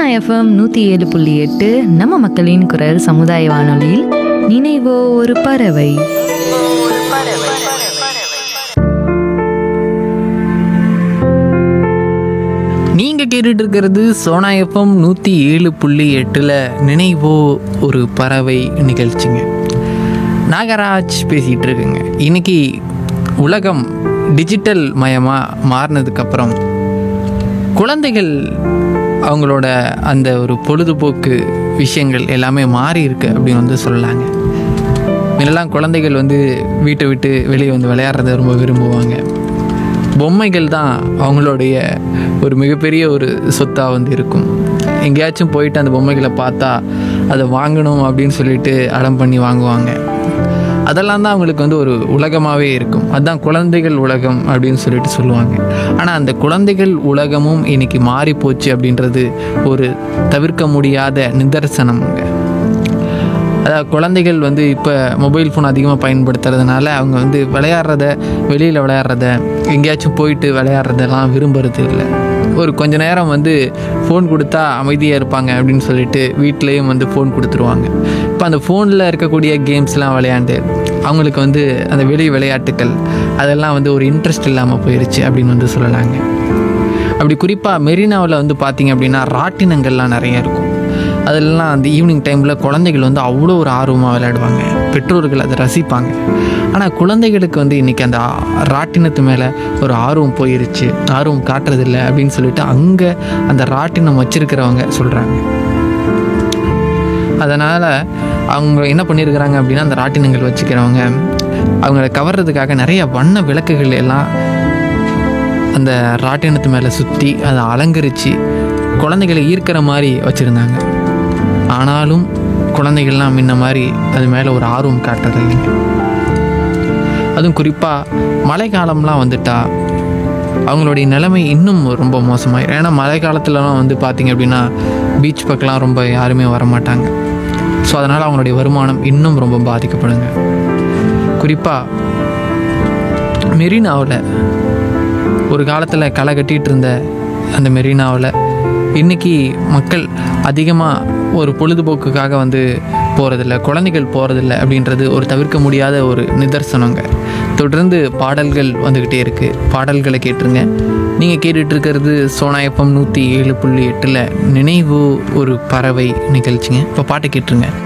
FM நூற்றி ஏழு புள்ளி எட்டு நம்ம மக்களின் குரல் சமுதாய வானொலியில் நினைவோ ஒரு பறவை நீங்கள் கேட்டுட்டு இருக்கிறது சோனா எஃப்எம் நூற்றி ஏழு புள்ளி எட்டில் நினைவோ ஒரு பறவை நிகழ்ச்சிங்க நாகராஜ் பேசிகிட்டு இருக்குங்க இன்னைக்கு உலகம் டிஜிட்டல் மயமாக மாறினதுக்கப்புறம் குழந்தைகள் அவங்களோட அந்த ஒரு பொழுதுபோக்கு விஷயங்கள் எல்லாமே மாறி இருக்கு அப்படின்னு வந்து சொல்லலாங்க முன்னெல்லாம் குழந்தைகள் வந்து வீட்டை விட்டு வெளியே வந்து விளையாடுறத ரொம்ப விரும்புவாங்க பொம்மைகள் தான் அவங்களுடைய ஒரு மிகப்பெரிய ஒரு சொத்தாக வந்து இருக்கும் எங்கேயாச்சும் போயிட்டு அந்த பொம்மைகளை பார்த்தா அதை வாங்கணும் அப்படின்னு சொல்லிட்டு அடம் பண்ணி வாங்குவாங்க அதெல்லாம் தான் அவங்களுக்கு வந்து ஒரு உலகமாகவே இருக்கும் அதுதான் குழந்தைகள் உலகம் அப்படின்னு சொல்லிட்டு சொல்லுவாங்க ஆனால் அந்த குழந்தைகள் உலகமும் இன்னைக்கு மாறி போச்சு அப்படின்றது ஒரு தவிர்க்க முடியாத நிதர்சனம்ங்க அதாவது குழந்தைகள் வந்து இப்போ மொபைல் ஃபோன் அதிகமாக பயன்படுத்துறதுனால அவங்க வந்து விளையாடுறத வெளியில் விளையாடுறத எங்கேயாச்சும் போயிட்டு விளையாடுறதெல்லாம் விரும்புறது இல்லை ஒரு கொஞ்ச நேரம் வந்து ஃபோன் கொடுத்தா அமைதியாக இருப்பாங்க அப்படின்னு சொல்லிட்டு வீட்லேயும் வந்து ஃபோன் கொடுத்துருவாங்க இப்போ அந்த ஃபோனில் இருக்கக்கூடிய கேம்ஸ்லாம் விளையாண்டு அவங்களுக்கு வந்து அந்த வெளி விளையாட்டுக்கள் அதெல்லாம் வந்து ஒரு இன்ட்ரெஸ்ட் இல்லாமல் போயிடுச்சு அப்படின்னு வந்து சொல்லலாங்க அப்படி குறிப்பாக மெரினாவில் வந்து பார்த்தீங்க அப்படின்னா ராட்டினங்கள்லாம் நிறைய இருக்கும் அதெல்லாம் அந்த ஈவினிங் டைமில் குழந்தைகள் வந்து அவ்வளோ ஒரு ஆர்வமாக விளையாடுவாங்க பெற்றோர்கள் அதை ரசிப்பாங்க ஆனால் குழந்தைகளுக்கு வந்து இன்றைக்கி அந்த ஆ- ராட்டினத்து மேலே ஒரு ஆர்வம் போயிருச்சு ஆர்வம் காட்டுறதில்ல அப்படின்னு சொல்லிட்டு அங்கே அந்த ராட்டினம் வச்சிருக்கிறவங்க சொல்கிறாங்க அதனால் அவங்க என்ன பண்ணியிருக்கிறாங்க அப்படின்னா அந்த ராட்டினங்கள் வச்சுக்கிறவங்க அவங்கள கவர்றதுக்காக நிறைய வண்ண விளக்குகள் எல்லாம் அந்த ராட்டினத்து மேலே சுற்றி அதை அலங்கரித்து குழந்தைகளை ஈர்க்கிற மாதிரி வச்சுருந்தாங்க ஆனாலும் குழந்தைகள்லாம் முன்ன மாதிரி அது மேலே ஒரு ஆர்வம் காட்டுறதில்லைங்க அதுவும் குறிப்பாக மழை காலம்லாம் வந்துட்டா அவங்களுடைய நிலைமை இன்னும் ரொம்ப மோசமாயிடும் ஏன்னா மழை காலத்துலலாம் வந்து பார்த்திங்க அப்படின்னா பீச் பக்கம்லாம் ரொம்ப யாருமே வரமாட்டாங்க ஸோ அதனால் அவங்களுடைய வருமானம் இன்னும் ரொம்ப பாதிக்கப்படுங்க குறிப்பாக மெரினாவில் ஒரு காலத்தில் களை கட்டிகிட்டு இருந்த அந்த மெரினாவில் இன்றைக்கி மக்கள் அதிகமாக ஒரு பொழுதுபோக்குக்காக வந்து போகிறதில்ல குழந்தைகள் போகிறதில்ல அப்படின்றது ஒரு தவிர்க்க முடியாத ஒரு நிதர்சனங்க தொடர்ந்து பாடல்கள் வந்துக்கிட்டே இருக்குது பாடல்களை கேட்டுருங்க நீங்கள் கேட்டுட்டு இருக்கிறது சோனா எஃப்எம் நூற்றி ஏழு புள்ளி எட்டில் நினைவு ஒரு பறவை நிகழ்ச்சிங்க இப்போ பாட்டு கேட்டுருங்க